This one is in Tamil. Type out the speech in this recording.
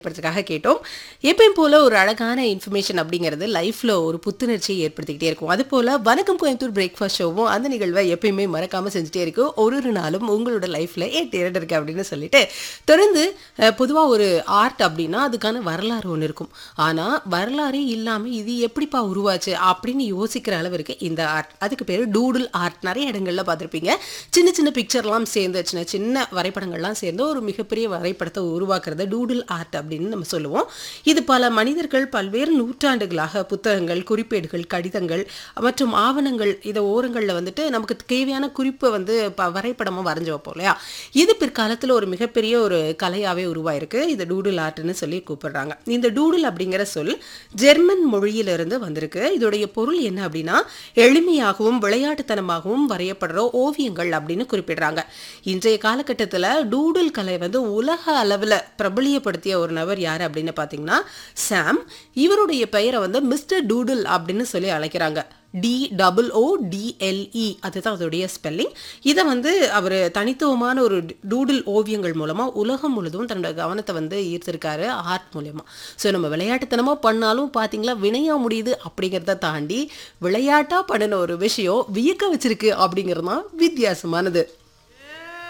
படுறதுக்காக கேட்டோம் எப்பயும் போல ஒரு அழகான இன்ஃபர்மேஷன் அப்படிங்கிறது லைஃப்ல ஒரு புத்துணர்ச்சியை ஏற்படுத்திக்கிட்டே இருக்கும் அது போல வணக்கம் கோயம்புத்தூர் பிரேக்ஃபாஸ்ட் ஷோவும் அந்த நிகழ்வை எப்பயுமே மறக்காம செஞ்சுட்டே இருக்கு ஒரு ஒரு நாளும் உங்களோட லைஃப்ல ஏன் தேர்ட் இருக்கு அப்படின்னு சொல்லிட்டு தொடர்ந்து அஹ், பொதுவா ஒரு ஆர்ட் அப்படின்னா அதுக்கான வரலாறு ஒன்று இருக்கும் ஆனா வரலாறே இல்லாம இது எப்படிப்பா உருவாச்சு அப்படின்னு யோசிக்கிற அளவிற்கு இந்த ஆர்ட் அதுக்கு பேர் டூடுல் ஆர்ட் நிறைய இடங்கள்ல பார்த்திருப்பீங்க சின்ன சின்ன பிக்சர்லாம் சேர்ந்து சின்ன சின்ன வரைபடங்கள்லாம் சேர்ந்து ஒரு மிகப்பெரிய வரைபடத்தை உருவாக்குறது டூடுல் ஆர்ட் அப்படின்னு நம்ம சொல்லுவோம் இது பல மனிதர்கள் பல்வேறு நூற்றாண்டுகளாக புத்தகங்கள் குறிப்பேடுகள் கடிதங்கள் மற்றும் ஆவணங்கள் இதை ஓரங்களில் வந்துட்டு நமக்கு தேவையான குறிப்பை வந்து ப வரைபடமாக வரைஞ்சு வைப்போம் இல்லையா இது பிற்காலத்தில் ஒரு மிகப்பெரிய ஒரு கலையாகவே உருவாயிருக்கு இது டூடுல் ஆர்ட்னு சொல்லி கூப்பிடுறாங்க இந்த டூடுல் அப்படிங்கிற சொல் ஜெர்மன் மொழியிலிருந்து வந்திருக்கு இதோடைய பொருள் என்ன அப்படின்னா எளிமையாகவும் விளையாட்டுத்தனமாகவும் வரையப்படுற ஓவியங்கள் அப்படின்னு குறிப்பிடுறாங்க இன்றைய காலகட்டத்தில் டூடுல் கலை வந்து உலக அளவில் பிரபலியப்படுத்திய ஒரு நபர் யார் அப்படின்னு பார்த்தீங்கன்னா சாம் இவருடைய பெயரை வந்து மிஸ்டர் டூடுல் அப்படின்னு சொல்லி அழைக்கிறாங்க டி டபுள் ஓ டிஎல்இ அதுதான் அதோடைய ஸ்பெல்லிங் இதை வந்து அவர் தனித்துவமான ஒரு டூடில் ஓவியங்கள் மூலமாக உலகம் முழுதும் தன்னோட கவனத்தை வந்து ஈர்த்திருக்காரு ஆர்ட் மூலயமா ஸோ நம்ம விளையாட்டுத்தனமாக பண்ணாலும் பார்த்தீங்களா வினையா முடியுது அப்படிங்கிறத தாண்டி விளையாட்டாக பண்ணின ஒரு விஷயம் வியக்க வச்சிருக்கு அப்படிங்கிறது தான் வித்தியாசமானது